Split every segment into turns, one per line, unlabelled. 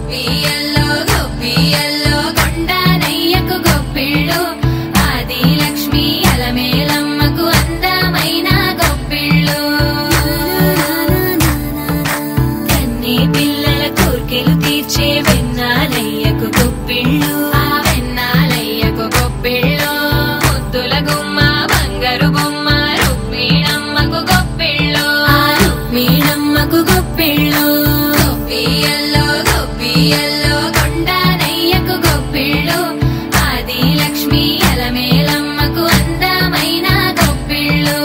గొప్పియల్లో గొప్పియల్లో కొండనయ్యకు గొప్పిళ్ళు ఆది లక్ష్మి అలమేలమ్మకు అందమైన గొప్పిళ్ళు కన్ని పిల్లల కోర్కెలు తీర్చే వెన్నాలయ్యకు గొప్పిళ్ళు ఆ వెన్నాలయ్యకు గొప్పిళ్ళు ముద్దుల గుమ్మ బంగారు బొమ్మ రుక్మిణమ్మకు గొప్పిళ్ళు ఆ రుక్మిణమ్మకు గొప్పిళ్ళు గొప్పియల్లో గొప్పియల్లో కొండనయ్యకు గొప్పిళ్ళు ఆది లక్ష్మి అలమేలమ్మకు అందమైన గొప్పిళ్ళు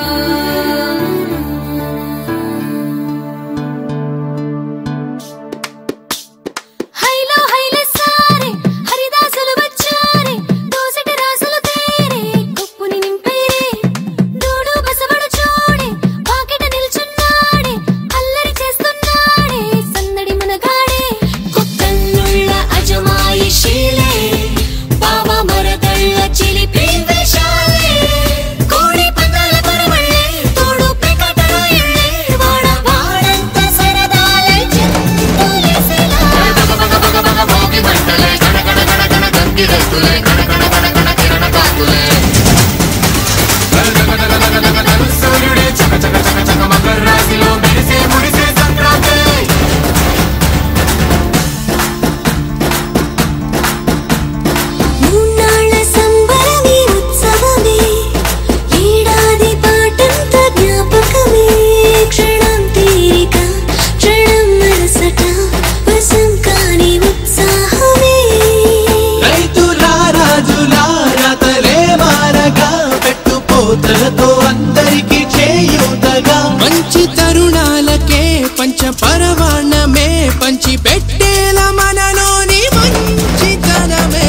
హైలో హైలే సారే హరిదాసులు వచ్చారే దోసటి రాసులు తేరే కుప్పుని నింపేరే దూడు బసవడు చూడే పాకెట నిల్చున్నాడే అల్లరి చేస్తున్నాడే సందడి మనగాడే కొత్తన్నుళ్ళ అజమాయిషీలే బావ మరదళ్ళ చిలిపి వేషాలే కోడి పందాల కొరవళ్ళే తోడు పెకటల ఇళ్ళే వాడ వాడంత సరదాలే చింతులేసేలా మూన్నాళ్ళ సంబరమే ఉత్సవమే ఏడాది పాటంత జ్ఞాపకమే క్షణం తీరిక క్షణం మనసట వశం కాని ఉత్సాహమే
రైతులా రాజులా రతలే మారగా పెట్టుపోతలతో అందరికి చేయూతగా మంచి తరుణాలకే పంచ పరవాణమే పంచి పెట్టేల మనలోని మంచితనమే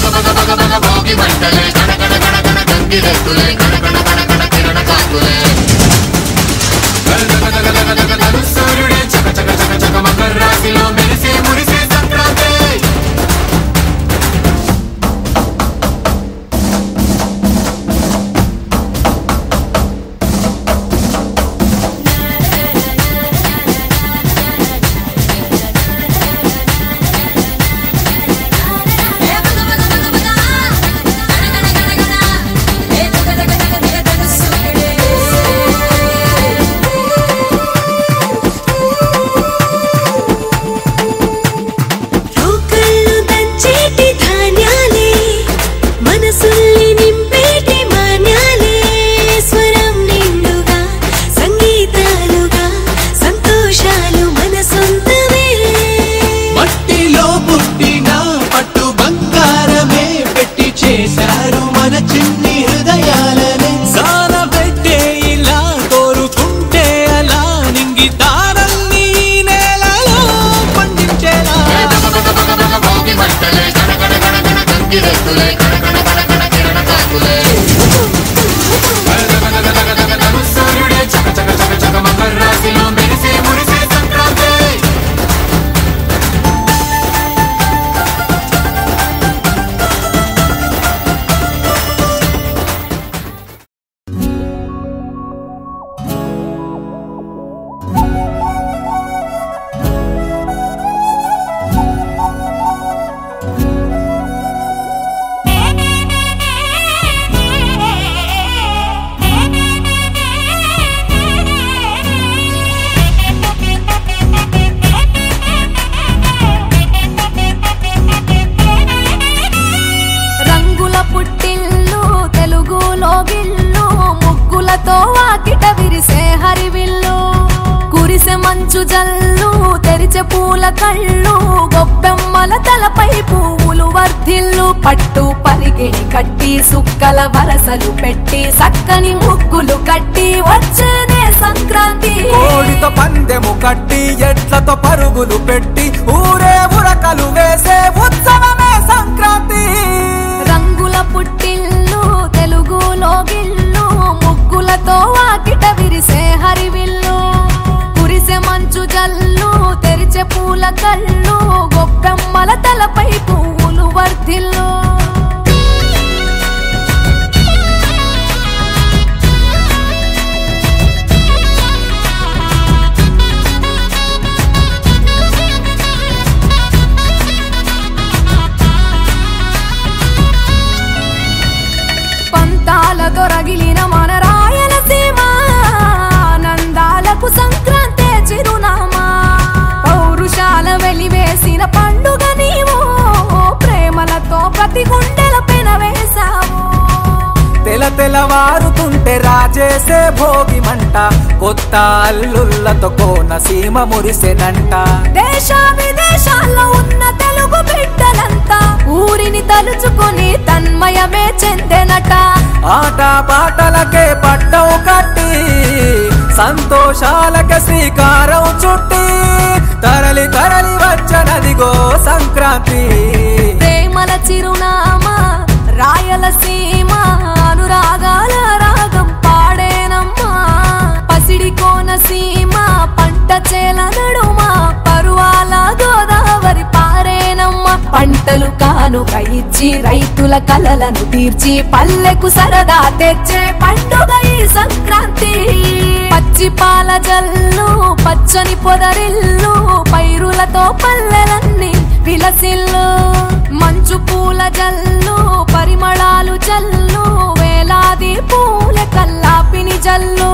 రోకళ్ళు దంచేటి ధాన్యాలే మనసుల్ని నింపేటి మాన్యాలే స్వరం నిండుగా సంగీతాలుగా సంతోషాలు మన సొంతమే
మట్టిలో పుట్టిన పట్టు బంగారమే పెట్టి చేశారు మన చిన్ని హృదయాలనే సాన పెట్టే ఇలా కోరుకుంటే అలా నింగి తారల్ని ఈ నేలలో పండించేలా
రంగుల పుట్టిల్లు తెలుగులో గిల్లు ముగ్గులతో వాకిట విరిసే హరివిల్లు కురిసె మంచు జల్లు తెరిచే పూల కళ్ళు గొప్పెమ్మల తలపై పువ్వులు వర్ధిల్లు పట్టు పరిగిణి కట్టి సుక్కల వరసలు పెట్టి సక్కని ముగ్గులు కట్టి వచ్చేనే సంక్రాంతి
కోడితో పందెము కట్టి ఎట్లతో పరుగులు పెట్టి ఊరే ఉరకలు వేసే ఉత్సవమే సంక్రాంతి
రంగుల పుట్టిల్లు తెలుగులో గిల్లు ముగ్గులతో వాకిట విరిసే హరివిల్లు కురిసె మంచు జల్లు తెరిచే పూల కళ్ళు గొప్పెమ్మల తలపై పువ్వులు వర్ధిల్లు
తెలవారుతుంటే రాజేసే భోగి మంట కొత్త అల్లుళ్ళతో కోన సీమ మురిసెనంట
దేశ విదేశాల్లో ఉన్న తెలుగు బిడ్డలంతా ఊరిని తలుచుకొని తన్మయమే చెందెనట
ఆట పాటలకే పట్టం కట్టి సంతోషాలకే శ్రీకారం చుట్టి తరలి తరలి వచ్చనదిగో సంక్రాంతి
ప్రేమల చిరునామా రాయలసీమ అనురాగాల రాగం పాడేనమ్మా పసిడి కోనసీమ పంట చేల నడుమ పరువాల గోదావరి పారేనమ్మ పంటలు కానుక ఇచ్చి రైతుల కలలను తీర్చి పల్లెకు సరదా తెచ్చే పండుగ ఈ సంక్రాంతి పచ్చి పాల జల్లు పచ్చని పొదరిల్లు పైరులతో పల్లెలన్నీ విలసిల్లు మంచు పూల జల్లు పరిమళాలు జల్లు వేలాది పూల కల్లాపిని జల్లు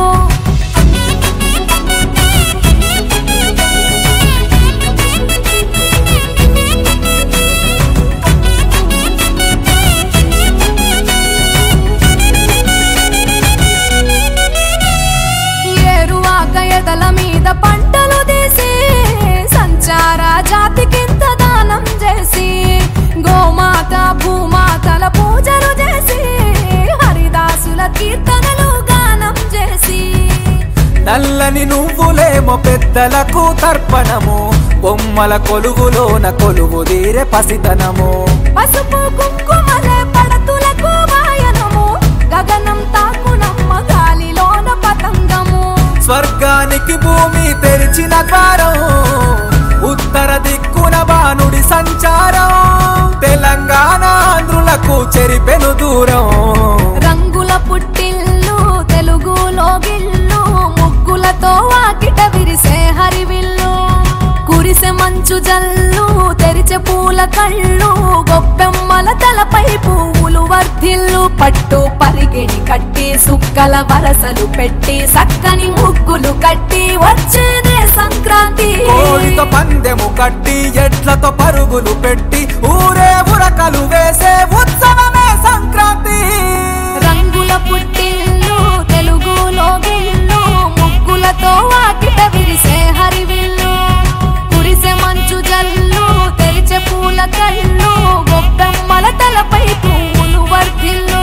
ఏరువాక ఎదల మీద పంటలు తీసి సంచార జాతికింత దానం చేసి గోమాత భూమాతల పూజలు చేసి హరిదాసుల కీర్తనలు గానం చేసి
నల్లని నువ్వులేమో పెద్దలకు తర్పణము బొమ్మల కొలువులోన కొలువు తీరే పసితనము
పసుపు కుంకుమలే పడతులకు వాయనము గగనం తాకునమ్మ గాలిలోన పతంగము
స్వర్గానికి భూమి తెరిచిన ద్వారం ఉత్తర దిక్కున బానుడి సంచారం తెలంగాణ ఆంధ్రులకు చెరిపెను దూరం
రంగుల పుట్టిల్లు తెలుగులో గిల్లు ముగ్గులతో వాకిట విరిసే హరివిల్లు కురిసె మంచు జల్లు తెరిచే పూల కళ్ళు గొప్పెమ్మల తలపై పువ్వులు వర్ధిల్లు పట్టు పరిగిణి కట్టి సుక్కల వరసలు పెట్టి సక్కని ముగ్గులు కట్టి వచ్చేదే సంక్రాంతి
కోడితో పందెము కట్టి ఎడ్లతో పరుగులు పెట్టి ఊరే ఉరకలు వేసే ఉత్సవమే సంక్రాంతి
రంగుల పుట్టిల్లు తెలుగులో గిల్లు ముగ్గులతో వాకిట విరిసే హరివిల్లు కురిసే మంచు జల్లు తెరిచే పూల కళ్ళు గొప్పెమ్మల తలపై పువ్వులు వర్ధిల్లు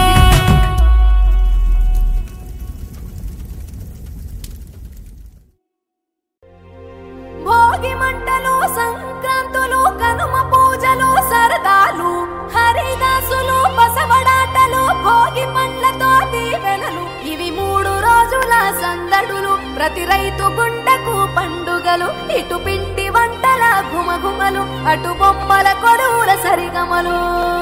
భోగి మంటలు సంక్రాంతులు కనుమ పూజలు సరదాలు హరిదాసులు బసవడాటలు భోగి పండ్లతో దీవెనలు ఇవి మూడు రోజుల సందడులు ప్రతి రైతు గుండెకు పండుగలు ఇటు పిండి వంటల గుమగుమలు అటు బొమ్మల కొడువుల సరిగమలు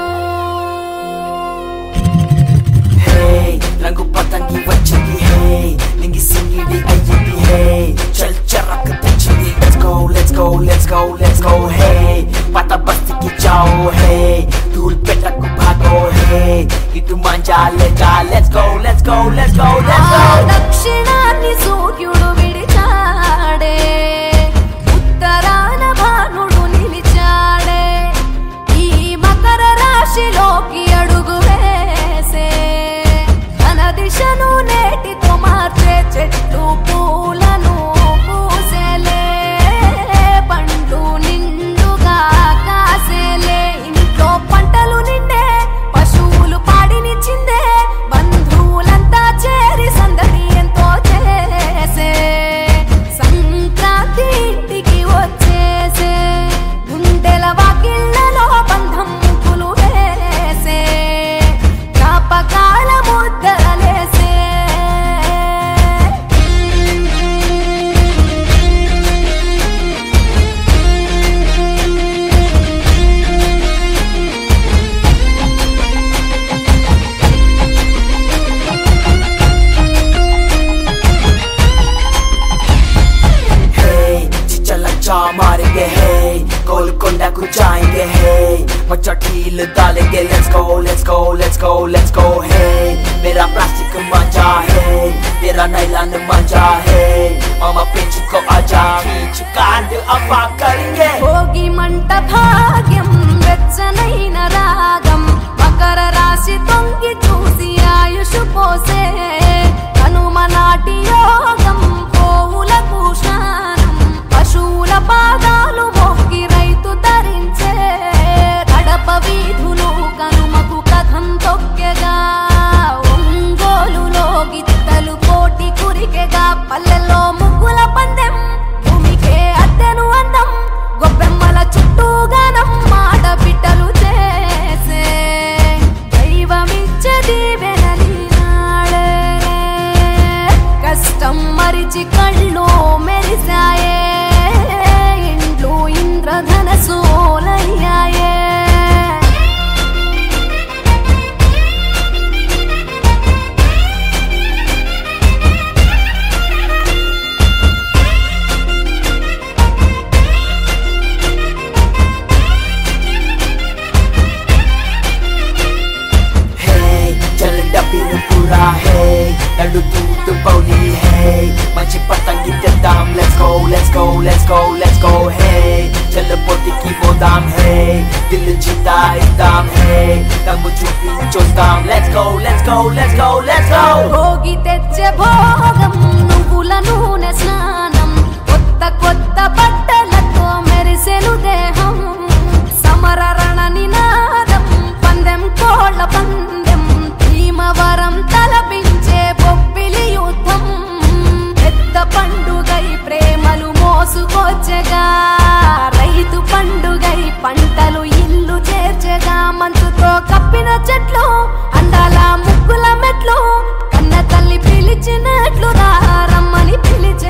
Hey, రంగు పతంగి వచ్చింది హే నింగి సింగిడి అయ్యింది హే చల్ చరక్ తెచ్చింది let's go let's go let's go let's go హే పత బస్తికి జాओ హే ధూల్ పెట్టకు భాగో హే ఇటు మంజా లేజా let's go let's go let's go let's
ఆ
గో
దక్షిణాన్ని సూర్యుడు విడిచాడే ఉత్తరాన భానుడు నిలిచాడే ఈ మకర రాశిలోకి అడుగు వేసే తన దిశను నేటితో మార్చే చెట్టు పూలను పూసేలే పండు నిండుగా కాసేలే ఇంట్లో పంటలు నిండే పశువులు పాడినిచ్చిందే బంధువులంతా చేరి సందడి ఎంతో చేసే సంక్రాంతి ఇంటికి వచ్చేసే గుండెల వాకిళ్ళలో బంధం ముగ్గులు వేసే జ్ఞాపకాల ముద్దలేసే
Hey, चिचा लच्चा मारेंगे hey गोलकोंडा को जाएंगे hey बच्चा ढील डालेंगे let's go let's go let's go let's go hey मेरा प्लास्टिक मांझा है तेरा नाइलान मांझा है मामा पिंच को आजा खींच कांड अपा करेंगे
భోగి మంట భాగ్యం వెచ్చనైన రాగం మకర రాశి తొంగి చూసి ఆయుష్ పోసే కనుమ నాటి యోగం పోవులకు స్నానం పశువుల పాదాలు మొక్కి రైతు ధరించే కడప వీధులు కనుమకు కథం తొక్కెగా ఒంగోలులో గిత్తలు కోటి కురికెగా పల్లెల్లో ముగ్గుల పందెం భూమికే అద్దెను అందం గొబ్బెమ్మల చుట్టూ గానం మాట బిడ్డలు చేసే దైవమిచ్చే దీవెనలి నాడే కష్టం మరిచి కళ్ళు మెరిసాయే ఇండ్లు ఇంద్రధనసోలయ్యాయే
Hey, jalan dapiru pura hey Lalu tutup bauli hey Macam patang kita dam Let's go, let's go, let's go, let's go hey Jalan poti ki bodam hey Dil cinta idam hey Kamu cupi jos dam Let's go, let's go, let's go, let's go
Bhogi తెచ్చే భోగం నువ్వుల నూనె స్నానం కొత్త కొత్త బట్టలతో మెరిసెను దేహం సమర రణ నినాదం పందెం కోళ్ళ పందెం భీమవరం తలపించే బొబ్బిలి యుద్ధం పెద్ద పండుగై ప్రేమలు మోసుకొచ్చగా రైతు పండుగై పంటలు ఇల్లు చేర్చగా మంచుతో కప్పిన చెట్లు అందాల ముగ్గుల మెట్లు కన్న తల్లి పిలిచినట్లు రమ్మని పిలిచే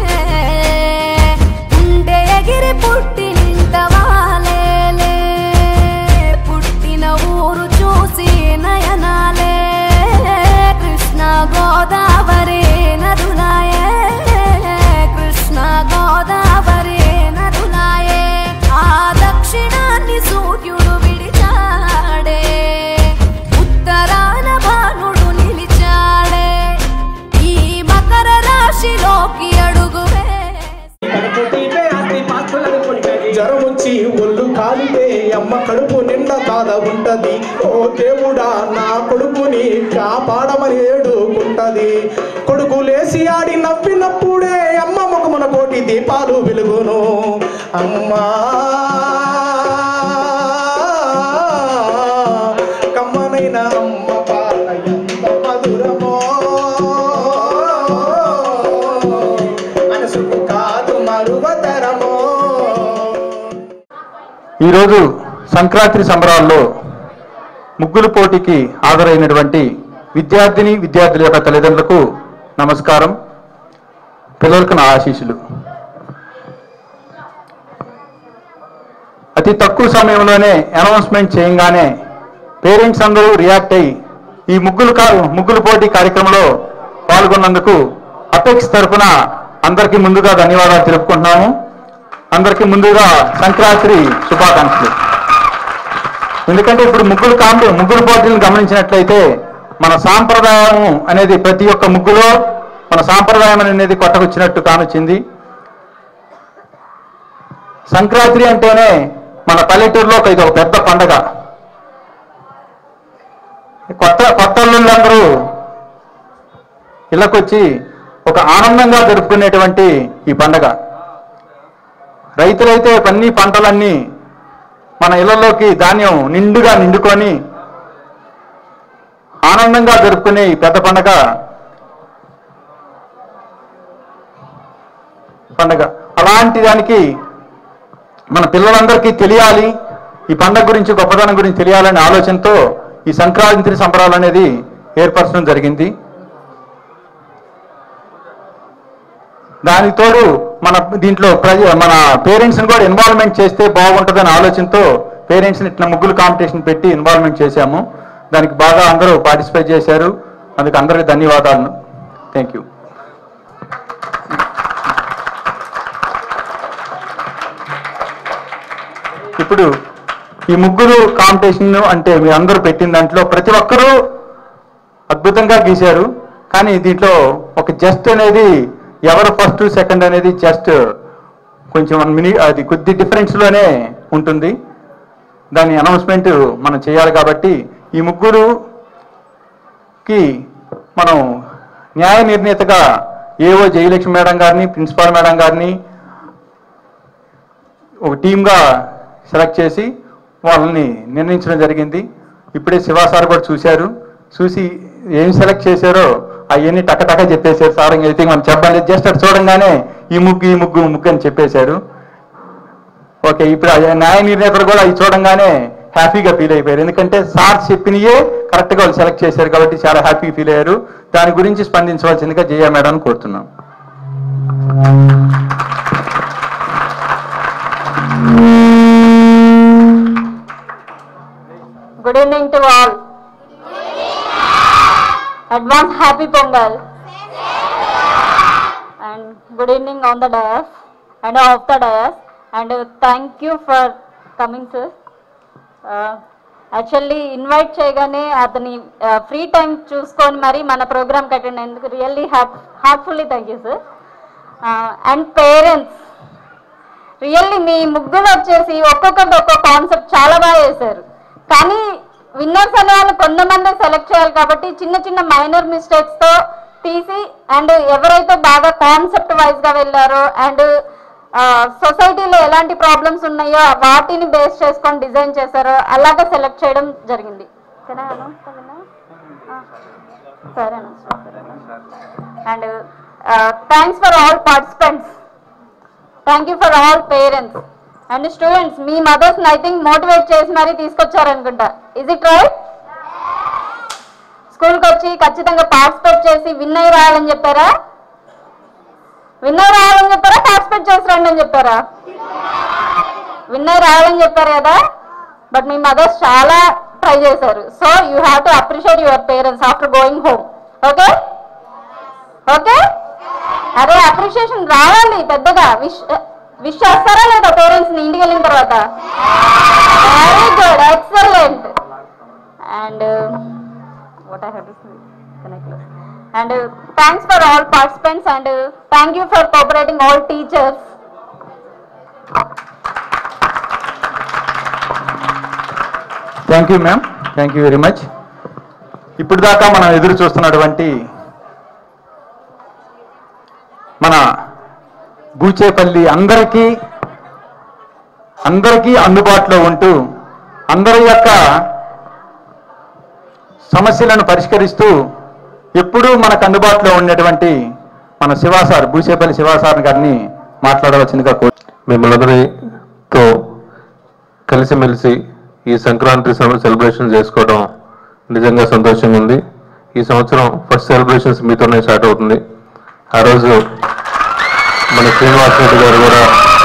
ఉండే ఎగిరి పుట్టి నింట వాలేలే పుట్టిన ఊరు చూసి నయనాలే కృష్ణ గోదావరి నదులాయే కృష్ణ గోదావరి నదులాయే ఆ దక్షిణాన్ని సూర్యుడు విడిచాడే ఉత్తరాన భానుడు నిలిచాడే ఈ మకర రాశిలోకి అడుగు
జ్వరం వచ్చి ఒళ్ళు కాలితే అమ్మ కడుపు నిండా బాధ ఉంటది ఓ దేవుడా నా కొడుకుని కాపాడమని ఏడుకుంటది కొడుకు లేసి ఆడి నవ్వినప్పుడే అమ్మ ముఖమున కోటి దీపాలు వెలుగును అమ్మా కమ్మనైన అమ్మ పాల ఎంత మధురమో మనసుకు కాదు మరువతరమో
ఈరోజు సంక్రాంతి సంబరాల్లో ముగ్గులు పోటీకి హాజరైనటువంటి విద్యార్థిని విద్యార్థుల యొక్క తల్లిదండ్రులకు నమస్కారం పిల్లలకు నా ఆశీస్సులు అతి తక్కువ సమయంలోనే అనౌన్స్మెంట్ చేయంగానే పేరెంట్స్ అందరూ రియాక్ట్ అయ్యి ఈ ముగ్గులు కా ముగ్గులు పోటీ కార్యక్రమంలో పాల్గొన్నందుకు అపెక్స్ తరఫున అందరికీ ముందుగా ధన్యవాదాలు తెలుపుకుంటున్నాము అందరికీ ముందుగా సంక్రాంతి శుభాకాంక్షలు ఎందుకంటే ఇప్పుడు ముగ్గులు కాంపు ముగ్గులు పోటీలను గమనించినట్లయితే మన సాంప్రదాయం అనేది ప్రతి ఒక్క ముగ్గులో మన సాంప్రదాయం అనేది కొట్టకొచ్చినట్టు కానొచ్చింది సంక్రాంతి అంటేనే మన పల్లెటూరులో ఒక ఇది ఒక పెద్ద పండగ కొత్త కొత్త అల్లుళ్ళందరూ ఇళ్ళకొచ్చి ఒక ఆనందంగా జరుపుకునేటువంటి ఈ పండగ రైతులైతే అన్ని పంటలన్నీ మన ఇళ్లలోకి ధాన్యం నిండుగా నిండుకొని ఆనందంగా జరుపుకునే ఈ పెద్ద పండగ పండగ అలాంటి దానికి మన పిల్లలందరికీ తెలియాలి ఈ పండగ గురించి గొప్పతనం గురించి తెలియాలనే ఆలోచనతో ఈ సంక్రాంతి సంబరాలు అనేది ఏర్పరచడం జరిగింది దానికి తోడు మన దీంట్లో ప్రజ మన పేరెంట్స్ని కూడా ఇన్వాల్వ్మెంట్ చేస్తే బాగుంటుందనే ఆలోచనతో పేరెంట్స్ని ఇట్లా ముగ్గులు కాంపిటీషన్ పెట్టి ఇన్వాల్వ్మెంట్ చేశాము దానికి బాగా అందరూ పార్టిసిపేట్ చేశారు అందుకు అందరికీ ధన్యవాదాలు థ్యాంక్ యూ ఇప్పుడు ఈ ముగ్గురు కాంపిటీషన్ అంటే మీ అందరూ పెట్టిన దాంట్లో ప్రతి ఒక్కరూ అద్భుతంగా గీశారు కానీ దీంట్లో ఒక జస్ట్ అనేది ఎవరు ఫస్ట్ సెకండ్ అనేది జస్ట్ కొంచెం వన్ మినిట్ అది కొద్ది డిఫరెన్స్లోనే ఉంటుంది దాని అనౌన్స్మెంట్ మనం చేయాలి కాబట్టి ఈ ముగ్గురుకి మనం న్యాయ నిర్ణేతగా ఏవో జయలక్ష్మి మేడం గారిని ప్రిన్సిపాల్ మేడం గారిని ఒక టీమ్గా సెలెక్ట్ చేసి వాళ్ళని నిర్ణయించడం జరిగింది ఇప్పుడే శివ సార్ కూడా చూశారు చూసి ఏం సెలెక్ట్ చేశారో అవన్నీ టకటక చెప్పేశారు సార్ అయితే మనం చెప్పాలి జస్ట్ అటు చూడంగానే ఈ ముగ్గు ఈ ముగ్గు ముగ్గు అని చెప్పేశారు ఓకే ఇప్పుడు ఆ న్యాయ నిర్ణేతలు కూడా అవి చూడంగానే హ్యాపీగా ఫీల్ అయిపోయారు ఎందుకంటే సార్ చెప్పినయే కరెక్ట్గా వాళ్ళు సెలెక్ట్ చేశారు కాబట్టి చాలా హ్యాపీ ఫీల్ అయ్యారు దాని గురించి స్పందించవలసిందిగా జయ మేడం కోరుతున్నాం
Good evening to all. Advance happy Pongal. And good evening on the dais and off the dais. And uh, thank you for coming, sir. Actually invite చేయగానే అతని ఫ్రీ టైం చూసుకొని మరి మన ప్రోగ్రామ్కి అటెండ్ అయ్యేందుకు really heart heartfully thank you sir and parents really మీ ముగ్గురు వచ్చేసి ఒక్కొక్కటి ఒక్కొక్క కాన్సెప్ట్ చాలా బాగా చేశారు కానీ విన్నర్స్ అనే వాళ్ళు కొంతమంది సెలెక్ట్ చేయాలి కాబట్టి చిన్న చిన్న మైనర్ మిస్టేక్స్ తో తీసి అండ్ ఎవరైతే బాగా కాన్సెప్ట్ వైజ్ గా వెళ్ళారో అండ్ సొసైటీలో ఎలాంటి ప్రాబ్లమ్స్ ఉన్నాయో వాటిని బేస్ చేసుకొని డిజైన్ చేశారో అలాగే సెలెక్ట్ చేయడం జరిగింది సరేనా and thanks for all participants thank you for all parents and students మీ మదర్స్ ఐ థింక్ మోటివేట్ చేసి మరీ తీసుకొచ్చారనుకుంటా ఇజ్ ఇట్ రైట్ స్కూల్కి వచ్చి ఖచ్చితంగా పార్టిసిపేట్ చేసి విన్ అయ్యి రావాలని చెప్పారా విన్ అయ్యి రావాలని చెప్పారా పార్టిసిపేట్ చేసి రండి అని చెప్పారా విన్ అయ్యి రావాలని చెప్పారు కదా బట్ మీ మదర్స్ చాలా ట్రై చేశారు so you have to appreciate your parents after going home okay okay అదే అప్రిషియేషన్ రావాలి పెద్దగా విష్ విష్ చేస్తారా లేదా పేరెంట్స్ ని ఇంటికి వెళ్ళిన తర్వాత very good excellent and what I have and thanks for all participants and thank you for cooperating all teachers
thank you ma'am thank you very much ఇప్పుడు దాకా మనం ఎదురు చూస్తున్నటువంటి మన బూచేపల్లి అందరికీ అందరికీ అందుబాటులో ఉంటూ అందరి యొక్క సమస్యలను పరిష్కరిస్తూ ఎప్పుడూ మనకు అందుబాటులో ఉన్నటువంటి మన శివాసార్ బూచేపల్లి శివాసార్ గారిని మాట్లాడవలసిందిగా కోరు
మిమ్మల్ందరితో కలిసిమెలిసి ఈ సంక్రాంతి సం- సెలబ్రేషన్ చేసుకోవడం నిజంగా సంతోషంగా ఉంది ఈ సంవత్సరం ఫస్ట్ సెలబ్రేషన్స్ మీతోనే స్టార్ట్ అవుతుంది ఆ రోజు మన శ్రీనివాస్ రెడ్డి గారు కూడా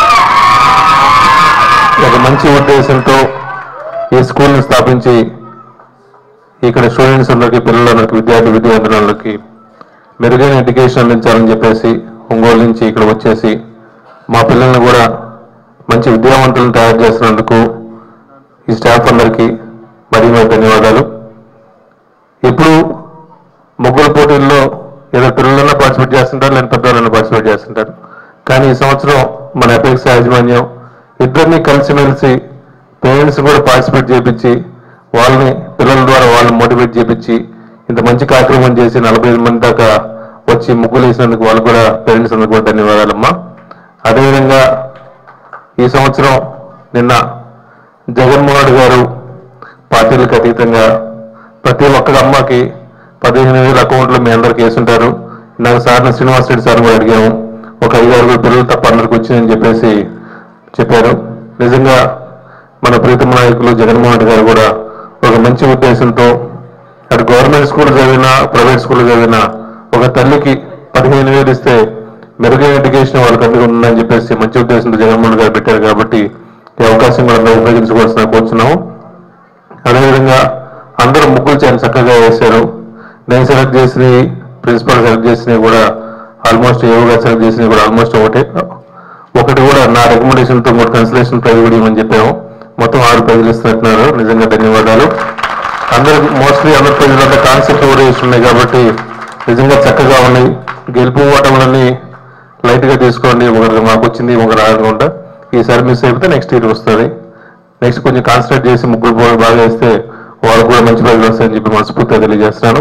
ఒక మంచి ఉద్దేశంతో ఈ స్కూల్ని స్థాపించి ఇక్కడ స్టూడెంట్స్ అందరికీ పిల్లలందరికీ విద్యార్థి విద్యార్థులందరికీ మెరుగైన ఎడ్యుకేషన్ అందించాలని చెప్పేసి ఒంగోలు నుంచి ఇక్కడ వచ్చేసి మా పిల్లల్ని కూడా మంచి విద్యావంతులను తయారు చేసినందుకు ఈ స్టాఫ్ అందరికీ మరీ మరీ ధన్యవాదాలు ఇప్పుడు ముగ్గురు పోటీల్లో ఏదో పిల్లలన్నా పార్టిసిపేట్ చేస్తుంటారు లేదా పెద్దవాళ్ళన్నా పార్టిసిపేట్ చేస్తుంటారు కానీ ఈ సంవత్సరం మన ఎపెక్స్ యాజమాన్యం ఇద్దరిని కలిసిమెలిసి పేరెంట్స్ కూడా పార్టిసిపేట్ చేపించి వాళ్ళని పిల్లల ద్వారా వాళ్ళని మోటివేట్ చేపించి ఇంత మంచి కార్యక్రమం చేసి నలభై ఐదు మంది దాకా వచ్చి ముగ్గులు వేసినందుకు వాళ్ళు కూడా పేరెంట్స్ అందరికీ కూడా ధన్యవాదాలమ్మా అదేవిధంగా ఈ సంవత్సరం నిన్న జగన్మోహన్ గారు పార్టీలకు అతీతంగా ప్రతి ఒక్క అమ్మకి పదిహేను వేల అకౌంట్లు మీ అందరికి వేసుంటారు నాకు సార్ శ్రీనివాస్ రెడ్డి సార్ కూడా అడిగాము ఒక ఐదు ఆరుగురు పిల్లలు తప్ప అందరికి వచ్చిందని చెప్పేసి చెప్పారు నిజంగా మన ప్రీతమ నాయకులు జగన్మోహన్ రెడ్డి గారు కూడా ఒక మంచి ఉద్దేశంతో అటు గవర్నమెంట్ స్కూల్ చదివినా ప్రైవేట్ స్కూల్ చదివినా ఒక తల్లికి పదిహేను వేలు ఇస్తే మెరుగైన ఎడ్యుకేషన్ వాళ్ళకి అందుకుంటుందని చెప్పేసి మంచి ఉద్దేశంతో జగన్మోహన్ గారు పెట్టారు కాబట్టి ఈ అవకాశం కూడా అందరూ ఉపయోగించుకోవాల్సిన కోరుతున్నాము అదేవిధంగా అందరూ ముగ్గులు చాలా చక్కగా వేశారు నేను సెలెక్ట్ చేసిన ప్రిన్సిపల్ సెలెక్ట్ చేసినవి కూడా ఆల్మోస్ట్ ఏవుగా సెలెక్ట్ చేసినవి కూడా ఆల్మోస్ట్ ఒకటే ఒకటి కూడా నా రికమెండేషన్ తో మూడు కన్సలేషన్ ప్రైజ్ కూడా ఇవ్వమని చెప్పాము మొత్తం ఆరు ప్రైజులు ఇస్తున్నట్టున్నారు నిజంగా ధన్యవాదాలు అందరూ మోస్ట్లీ అందరి ప్రజలంతా కాన్సెప్ట్ ఓరియేషన్ ఉన్నాయి కాబట్టి నిజంగా చక్కగా ఉన్నాయి గెలుపు ఓటములన్నీ లైట్ గా తీసుకోండి ఒకరికి మాకు వచ్చింది ఒకరు ఆడకుండా ఈసారి మిస్ అయిపోతే నెక్స్ట్ ఇయర్ వస్తుంది నెక్స్ట్ కొంచెం కాన్సన్ట్రేట్ చేసి ముగ్గురు పోయి బాగా వేస్తే వాళ్ళకు కూడా మంచి ప్రజలు వస్తాయని చెప్పి మనస్ఫూర్తిగా తెలియజేస్తున్నాను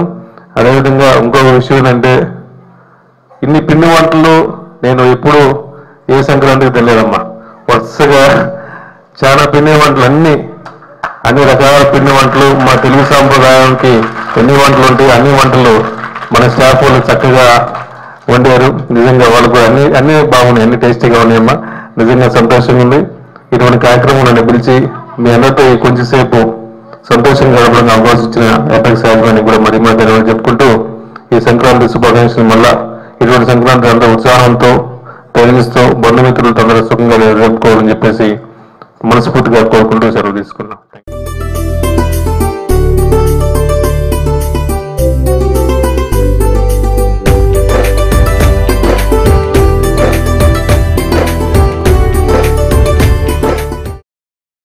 అదేవిధంగా ఇంకొక విషయం ఏంటంటే ఇన్ని పిండి వంటలు నేను ఎప్పుడు ఏ సంక్రాంతికి తెలియదమ్మా వరుసగా చాలా పిండి వంటలు అన్ని అన్ని రకాల పిండి వంటలు మా తెలుగు సాంప్రదాయానికి ఎన్ని వంటలు ఉంటాయి అన్ని వంటలు మన స్టాఫ్ వాళ్ళు చక్కగా వండారు నిజంగా వాళ్ళకు అన్ని అన్ని బాగున్నాయి అన్ని టేస్టీగా ఉన్నాయమ్మా నిజంగా సంతోషంగా ఉంది ఇటువంటి కార్యక్రమం నన్ను పిలిచి మీ అందరితో కొంచెంసేపు సంతోషంగా గడపడానికి అవకాశం ఇచ్చిన ఎపెక్స్ యాజమానికి కూడా మరి మరి ధన్యవాదాలు చెప్పుకుంటూ ఈ సంక్రాంతి శుభాకాంక్షలు మళ్ళా ఇటువంటి సంక్రాంతి అంతా ఉత్సాహంతో తొలగిస్తూ బంధుమిత్రులతో అందరూ సుఖంగా జరుపుకోవాలని చెప్పేసి మనస్ఫూర్తిగా కోరుకుంటూ సెలవు తీసుకున్నాం